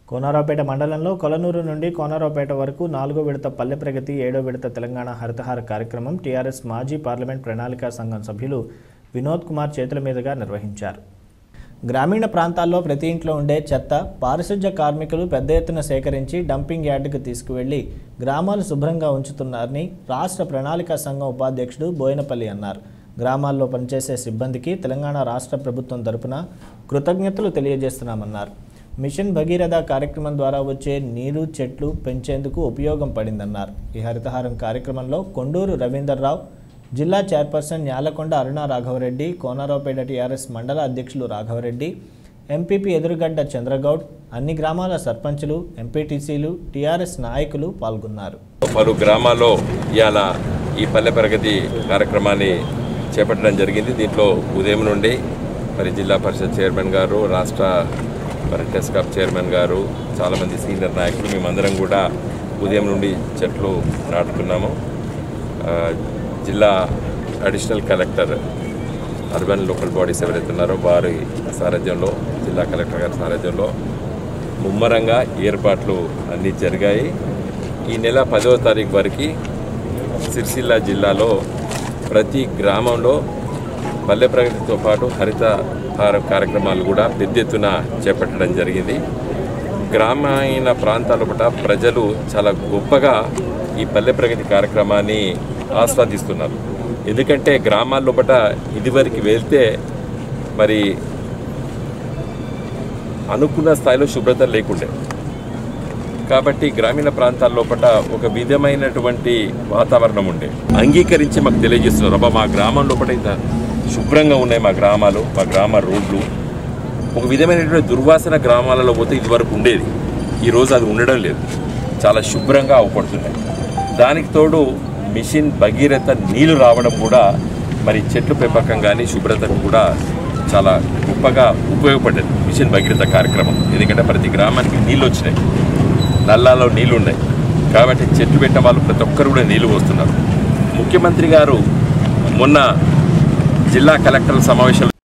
కోనారావుపేట మండలంలో కొలనూరు నుండి కోనారావుపేట వరకు నాలుగో విడత పల్లె ప్రగతి ఏడో విడత తెలంగాణ హరితహార కార్యక్రమం టీఆర్ఎస్ మాజీ పార్లమెంట్ ప్రణాళికా సంఘం సభ్యులు వినోద్ కుమార్ చేతుల మీదుగా నిర్వహించారు గ్రామీణ ప్రాంతాల్లో ప్రతి ఇంట్లో ఉండే చెత్త పారిశుధ్య కార్మికులు పెద్ద ఎత్తున సేకరించి డంపింగ్ యార్డుకు తీసుకువెళ్లి గ్రామాలు శుభ్రంగా ఉంచుతున్నారని రాష్ట్ర ప్రణాళికా సంఘం ఉపాధ్యక్షుడు బోయినపల్లి అన్నారు గ్రామాల్లో పనిచేసే సిబ్బందికి తెలంగాణ రాష్ట్ర ప్రభుత్వం తరపున కృతజ్ఞతలు తెలియజేస్తున్నామన్నారు మిషన్ భగీరథ కార్యక్రమం ద్వారా వచ్చే నీరు చెట్లు పెంచేందుకు ఉపయోగం పడిందన్నారు ఈ హరితహారం కార్యక్రమంలో కొండూరు రవీందర్రావు జిల్లా చైర్పర్సన్ న్యాలకొండ అరుణ రాఘవరెడ్డి కోనారావుపేట టీఆర్ఎస్ మండల అధ్యక్షులు రాఘవరెడ్డి ఎంపీపీ ఎదురుగడ్డ చంద్రగౌడ్ అన్ని గ్రామాల సర్పంచులు ఎంపీటీసీలు టీఆర్ఎస్ నాయకులు పాల్గొన్నారు పలు గ్రామాల్లో ఇవాళ ఈ పల్లె ప్రగతి కార్యక్రమాన్ని చేపట్టడం జరిగింది దీంట్లో ఉదయం నుండి మరి జిల్లా పరిషత్ చైర్మన్ గారు రాష్ట్ర మరి టెస్కాప్ చైర్మన్ గారు చాలామంది సీనియర్ నాయకులు మేమందరం కూడా ఉదయం నుండి చెట్లు నాటుతున్నాము ఆ, జిల్లా additional collector urban local bodies ఎవరైతే ఉన్నారో వారి సారథ్యంలో జిల్లా కలెక్టర్ గారి సారథ్యంలో ముమ్మరంగా ఏర్పాట్లు అన్నీ జరిగాయి ఈ నెల పదవ తారీఖు వరకు సిరిసిల్ల జిల్లాలో ప్రతి గ్రామంలో పల్లె ప్రగతితో పాటు హరితహార కార్యక్రమాలు కూడా పెద్ద ఎత్తున చేపట్టడం జరిగింది గ్రామీణ ప్రాంతాల పట్ల ప్రజలు చాలా గొప్పగా ఈ పల్లె ప్రగతి కార్యక్రమాన్ని ఆస్వాదిస్తున్నారు ఎందుకంటే గ్రామాల్లో పట ఇదివరకు వెళ్తే మరి అనుకున్న స్థాయిలో శుభ్రత లేకుండే కాబట్టి గ్రామీణ ప్రాంతాల లోపల ఒక విధమైనటువంటి వాతావరణం ఉండే అంగీకరించి మాకు తెలియజేస్తున్నారు అబ్బా మా గ్రామం లోపల ఇంత శుభ్రంగా ఉన్నాయి మా గ్రామాలు మా గ్రామ రోడ్లు ఒక విధమైనటువంటి దుర్వాసన గ్రామాలలో పోతే ఇదివరకు ఉండేది ఈరోజు అది ఉండడం లేదు చాలా శుభ్రంగా అవపడుతున్నాయి దానికి తోడు మిషన్ భగీరథ నీళ్లు రావడం కూడా మరి చెట్లు పెంపకం కానీ శుభ్రతకు కూడా చాలా గొప్పగా ఉపయోగపడ్డది మిషన్ భగీరథ కార్యక్రమం ఎందుకంటే ప్రతి గ్రామానికి నీళ్ళు వచ్చినాయి నల్లాలో నీళ్లు ఉన్నాయి కాబట్టి చెట్లు పెట్టిన వాళ్ళు ప్రతి ఒక్కరు కూడా నీళ్లు పోస్తున్నారు ముఖ్యమంత్రి గారు మొన్న జిల్లా కలెక్టర్ల సమావేశంలో